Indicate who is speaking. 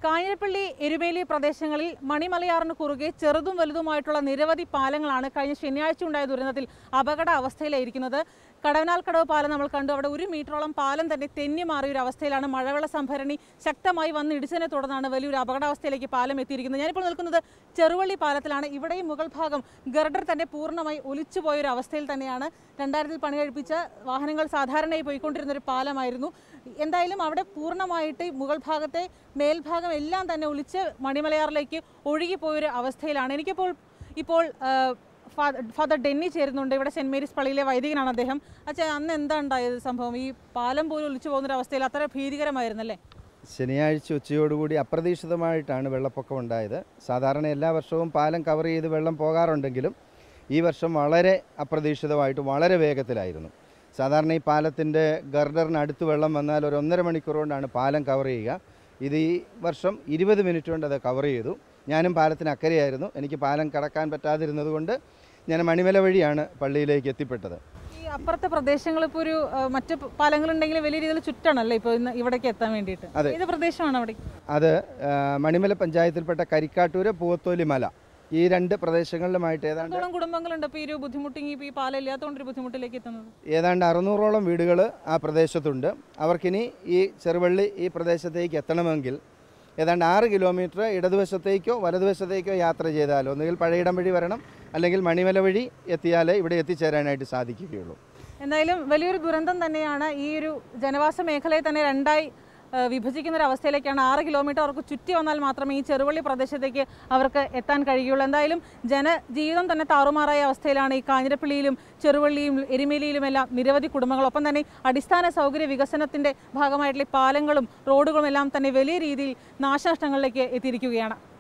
Speaker 1: കാഞ്ഞിരപ്പള്ളി എരുമേലി പ്രദേശങ്ങളിൽ മണിമലയാറിന് കുറുകെ ചെറുതും വലുതുമായിട്ടുള്ള നിരവധി പാലങ്ങളാണ് കഴിഞ്ഞ ശനിയാഴ്ച ഉണ്ടായ ദുരന്തത്തിൽ അപകട അവസ്ഥയിലായിരിക്കുന്നത് കടവനാൽക്കടവ് പാലം നമ്മൾ കണ്ടു അവിടെ ഒരു മീറ്ററോളം പാലം തന്നെ തെന്നി മാറിയ ഒരു അവസ്ഥയിലാണ് മഴവെള്ള സംഭരണി ശക്തമായി വന്ന് ഇടിച്ചതിനെ തുടർന്നാണ് വലിയൊരു അപകടാവസ്ഥയിലേക്ക് പാലം എത്തിയിരിക്കുന്നത് ഞാനിപ്പോൾ നിൽക്കുന്നത് ചെറുവള്ളി പാലത്തിലാണ് ഇവിടെയും മുകൾ ഭാഗം ഗർഡർ തന്നെ പൂർണ്ണമായി ഒലിച്ചു പോയ ഒരു അവസ്ഥയിൽ തന്നെയാണ് രണ്ടായിരത്തിൽ പണി കഴിപ്പിച്ച വാഹനങ്ങൾ സാധാരണയായി പോയിക്കൊണ്ടിരുന്ന ഒരു പാലമായിരുന്നു എന്തായാലും അവിടെ പൂർണ്ണമായിട്ട് ഈ മുകൾ ഭാഗത്തെ മേൽഭാഗം എല്ലാം തന്നെ ഒലിച്ച് മണിമലയാറിലേക്ക് ഒഴുകിപ്പോയൊരു അവസ്ഥയിലാണ് എനിക്കിപ്പോൾ ഇപ്പോൾ ആ, ഫാ- ഫാദർ ഡെന്നി ചേരുന്നുണ്ട് ഇവിടെ സെന്റ് മേരീസ് പള്ളിയിലെ വൈദികനാണ് അദ്ദേഹം അച്ഛാ അന്ന് എന്താ ഉണ്ടായത് സംഭവം ഈ പാലം പോലും ഒലിച്ചു പോകുന്ന ഒരു അവസ്ഥയിൽ അത്ര ഭീതികരമായിരുന്നല്ലേ
Speaker 2: ശനിയാഴ്ച ഉച്ചയോടുകൂടി അപ്രതീക്ഷിതമായിട്ടാണ് വെള്ളപ്പൊക്കം ഉണ്ടായത് സാധാരണ എല്ലാ വർഷവും പാലം കവർ ചെയ്ത് വെള്ളം പോകാറുണ്ടെങ്കിലും ഈ വർഷം വളരെ അപ്രതീക്ഷിതമായിട്ട് വളരെ വേഗത്തിലായിരുന്നു സാധാരണ ഈ പാലത്തിൻ്റെ ഗർഡറിനടുത്ത് വെള്ളം വന്നാൽ ഒരു ഒന്നര മണിക്കൂർ കൊണ്ടാണ് പാലം കവർ ചെയ്യുക ഇത് ഈ വർഷം ഇരുപത് മിനിറ്റ് കൊണ്ട് അത് കവർ ചെയ്തു ഞാനും പാലത്തിന് അക്കരെയായിരുന്നു എനിക്ക് പാലം കടക്കാൻ പറ്റാതിരുന്നത് കൊണ്ട് ഞാൻ മണിമല വഴിയാണ് പള്ളിയിലേക്ക് എത്തിപ്പെട്ടത്
Speaker 1: ഈ അപ്പുറത്തെ പ്രദേശങ്ങൾ ഇപ്പോൾ ഒരു ആ, മറ്റ് പാലങ്ങളുണ്ടെങ്കിൽ വലിയ രീതിയിൽ ചുറ്റണല്ലേ ഇപ്പോൾ ഇന്ന് ഇവിടേക്ക് എത്താൻ വേണ്ടിയിട്ട്
Speaker 2: അതെ.
Speaker 1: ഏത് പ്രദേശമാണ് അവിടെ
Speaker 2: അത് ആ, മണിമല പഞ്ചായത്തിൽപ്പെട്ട കരിക്കാട്ടൂര് പൂവത്തോലി മല ഈ രണ്ട് പ്രദേശങ്ങളിലുമായിട്ട് ഏതാണ്ട്
Speaker 1: എത്രത്തോളം കുടുംബങ്ങളുണ്ട് ഇപ്പോൾ ഈ ഒരു ബുദ്ധിമുട്ടിങ്ങി ഇപ്പോൾ ഈ പാലം ഇല്ലാത്തതുകൊണ്ട് ഒരു ബുദ്ധിമുട്ടിലേക്ക് എത്തുന്നത്
Speaker 2: ഏതാണ്ട് അറുന്നൂറോളം വീടുകൾ ആ പ്രദേശത്തുണ്ട് അവർക്കിനി ഈ ചെറുവള്ളി ഈ പ്രദേശത്തേക്ക് എത്തണമെങ്കിൽ ഏതാണ്ട് ആറ് കിലോമീറ്റർ ഇടതുവശത്തേക്കോ വലതുവശത്തേക്കോ യാത്ര ചെയ്താലോ ഒന്നുകിൽ പഴയിടം വഴി വരണം അല്ലെങ്കിൽ മണിമല വഴി എത്തിയാലേ ഇവിടെ എത്തിച്ചേരാനായിട്ട് സാധിക്കുകയുള്ളൂ
Speaker 1: എന്തായാലും വലിയൊരു ദുരന്തം തന്നെയാണ് ഈ ഒരു ജനവാസ മേഖലയെ തന്നെ രണ്ടായി ആ, വിഭജിക്കുന്ന ഒരു അവസ്ഥയിലേക്കാണ് ആറ് കിലോമീറ്റർ അവർക്ക് ചുറ്റി വന്നാൽ മാത്രമേ ഈ ചെറുവള്ളി പ്രദേശത്തേക്ക് അവർക്ക് എത്താൻ കഴിയുള്ളൂ എന്തായാലും ജനജീവിതം തന്നെ താറുമാറായ അവസ്ഥയിലാണ് ഈ കാഞ്ഞിരപ്പള്ളിയിലും ചെറുവള്ളിയും എരുമേലിയിലുമെല്ലാം നിരവധി കുടുംബങ്ങൾ ഒപ്പം തന്നെ അടിസ്ഥാന സൗകര്യ വികസനത്തിന്റെ ഭാഗമായിട്ടുള്ള ഈ പാലങ്ങളും റോഡുകളും എല്ലാം തന്നെ വലിയ രീതിയിൽ നാശനഷ്ടങ്ങളിലേക്ക് എത്തിയിരിക്കുകയാണ്